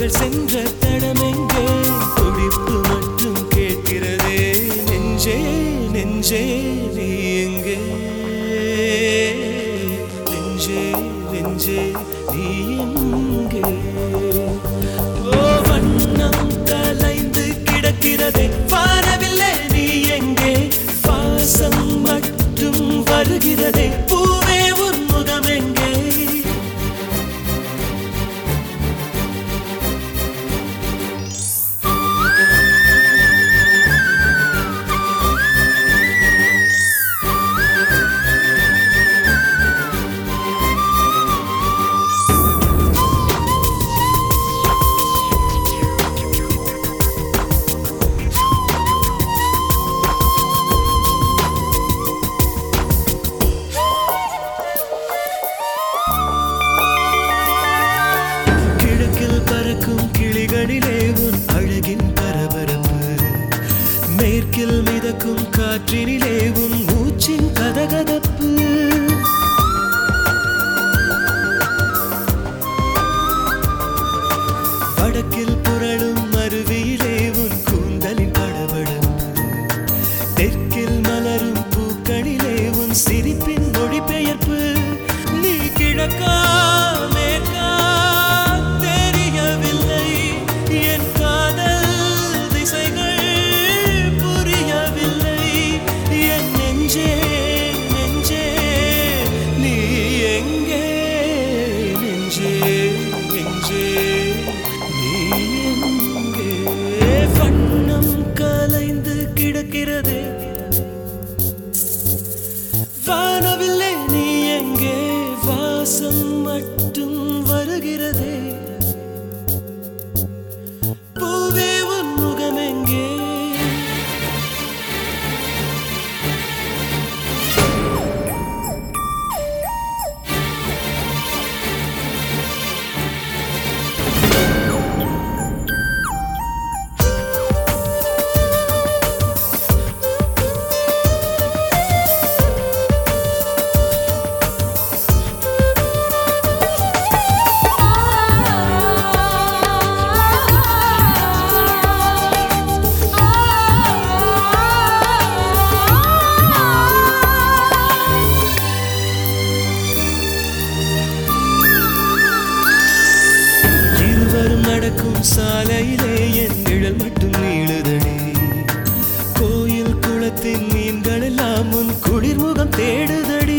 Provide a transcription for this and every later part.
கால்கள் சென்ற தடமெங்கே துடிப்பு மட்டும் கேட்கிறதே நெஞ்சே நெஞ்சே நீ எங்கே நெஞ்சே நெஞ்சே நீ எங்கே ஓ வண்ணம் கலைந்து கிடக்கிறதே வாரவில்லை நீ எங்கே வாசம் மட்டும் வருகிறதே பூவே உன் முகம் எங்கே கிழக்கில் பறக்கும் கிளிகளிலே உன் அழகின் பரபரப்பு மேற்கில் மிதக்கும் காற்றினிலே உன் மூச்சின் கதகதப்பு வடக்கில் புரளும் அருவியிலே உன் கூந்தலின் படபடப்பு தெற்கில் மலரும் பூக்களிலே உன் சிரிப்பின் மொழிபெயர்ப்பு நீ கிழக்கா மேற்கா தெரியவில்லை என் காதல் திசைகள் புரியவில்லை என் நெஞ்சே நெஞ்சே நீ எங்கே நெஞ்சே நெஞ்சே நீ எங்கே வண்ணம் கலைந்து கிடக்கிறதே வானவில்லை நீ எங்கே வாசம் மட்டும் வருகிறதே பூவே உன் முகம் எங்கே இருவரும் நடக்கும் சாலையிலே என் நிழல் மட்டும் நீளுதடி கோயில் குளத்தின் மீன்கள் எல்லாம் உன் குளிர்முகம் தேடுதடி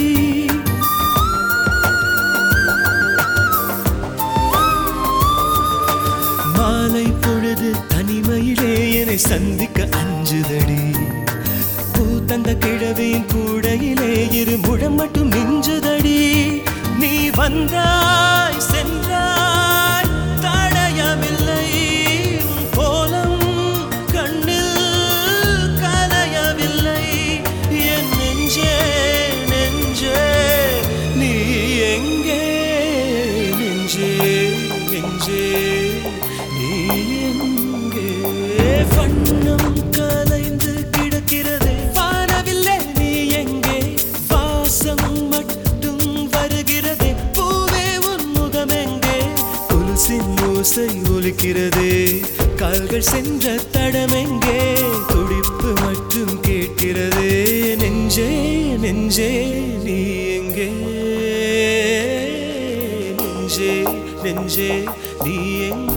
மாலை பொழுது தனிமையிலே என்னை சந்திக்க அஞ்சுதடி பூ தந்த கிழவியின் கூடையிலே இரு முழம் மட்டும் மிஞ்சுதடி நீ வந்தாய் சென்றாய் தடயமில்லை உன் கோலம் கண்ணில் கலையவில்லை என் நெஞ்சே நெஞ்சே நீ எங்கே நெஞ்சே நெஞ்சே நீ எங்கே வண்ணம் கலைந்து கிடக்கிறதே வானவில்லை நீ எங்கே வாசம் மட்டும் வருகிறதே பூவே உன் முகம் எங்கே கொலுசின் ஓசை ஒலிக்கிறதே கால்கள் சென்ற தடமெங்கே துடிப்பு மட்டும் கேட்கிறதே நெஞ்சே நெஞ்சே நீ எங்கே நெஞ்சே நெஞ்சே நீ எங்கே